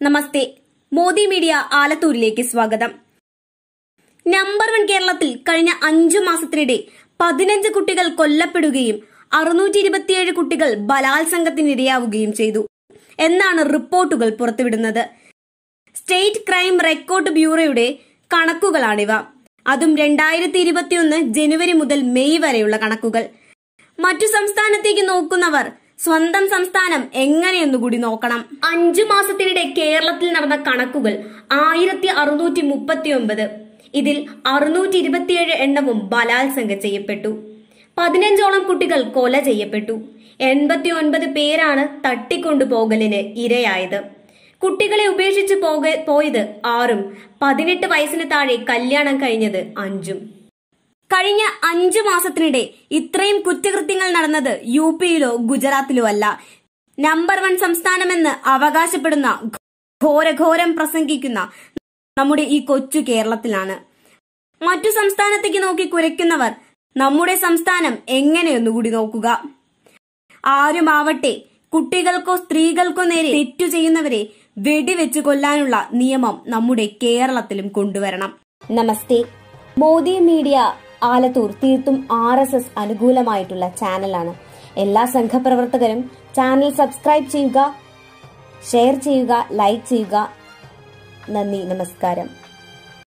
നമസ്തേ Modi media ആലത്തൂരിലേക്ക് സ്വാഗതം number one കേരളത്തിൽ കഴിഞ്ഞ അഞ്ചു മാസത്തിനിടെ പതിനഞ്ച് കുട്ടികൾ കൊല്ലപ്പെടുകയും അറുന്നൂറ്റി ഇരുപത്തിയേഴ് കുട്ടികൾ ബലാത്സംഗത്തിനിരയാവുകയും ചെയ്തു എന്നാണ് റിപ്പോർട്ടുകൾ പുറത്തുവിടുന്നത് സ്റ്റേറ്റ് ക്രൈം റെക്കോർഡ് ബ്യൂറോയുടെ കണക്കുകളാണിവ അതും രണ്ടായിരത്തി ഇരുപത്തിയൊന്ന് ജനുവരി മുതൽ മെയ് വരെയുള്ള കണക്കുകൾ മറ്റു സംസ്ഥാനത്തേക്ക് നോക്കുന്നവർ സ്വന്തം സംസ്ഥാനം എങ്ങനെയെന്നുകൂടി നോക്കണം അഞ്ചു മാസത്തിനിടെ കേരളത്തിൽ നടന്ന കണക്കുകൾ ആയിരത്തി അറുന്നൂറ്റി മുപ്പത്തി ഒമ്പത് ഇതിൽ അറുന്നൂറ്റി ഇരുപത്തിയേഴ് എണ്ണവും ബലാത്സംഗം ചെയ്യപ്പെട്ടു പതിനഞ്ചോളം കുട്ടികൾ കൊല ചെയ്യപ്പെട്ടു എൺപത്തി ഒൻപത് പേരാണ് തട്ടിക്കൊണ്ടുപോകലിന് ഇരയായത് കുട്ടികളെ ഉപേക്ഷിച്ച് പോക പോയത് ആറും പതിനെട്ട് വയസ്സിന് താഴെ കല്യാണം കഴിഞ്ഞത് അഞ്ചും കഴിഞ്ഞ അഞ്ചു മാസത്തിനിടെ ഇത്രയും കുറ്റകൃത്യങ്ങൾ നടന്നത് യു പിയിലോ ഗുജറാത്തിലോ അല്ല നമ്പർ വൺ സംസ്ഥാനമെന്ന് അവകാശപ്പെടുന്ന ഘോരഘോരം പ്രസംഗിക്കുന്ന നമ്മുടെ ഈ കൊച്ചു കേരളത്തിലാണ് മറ്റു സംസ്ഥാനത്തേക്ക് നോക്കി കുരയ്ക്കുന്നവർ നമ്മുടെ സംസ്ഥാനം എങ്ങനെയൊന്നുകൂടി നോക്കുക ആരുമാവട്ടെ കുട്ടികൾക്കോ സ്ത്രീകൾക്കോ നേരെ തെറ്റു ചെയ്യുന്നവരെ വെടിവെച്ച് കൊല്ലാനുള്ള നിയമം നമ്മുടെ കേരളത്തിലും കൊണ്ടുവരണം നമസ്തേ മോദി മീഡിയ ആലത്തൂർ തീർത്തും ആർ എസ് എസ് അനുകൂലമായിട്ടുള്ള ചാനലാണ് എല്ലാ സംഘപ്രവർത്തകരും ചാനൽ സബ്സ്ക്രൈബ് ചെയ്യുക ഷെയർ ചെയ്യുക ലൈക്ക് ചെയ്യുക നന്ദി നമസ്കാരം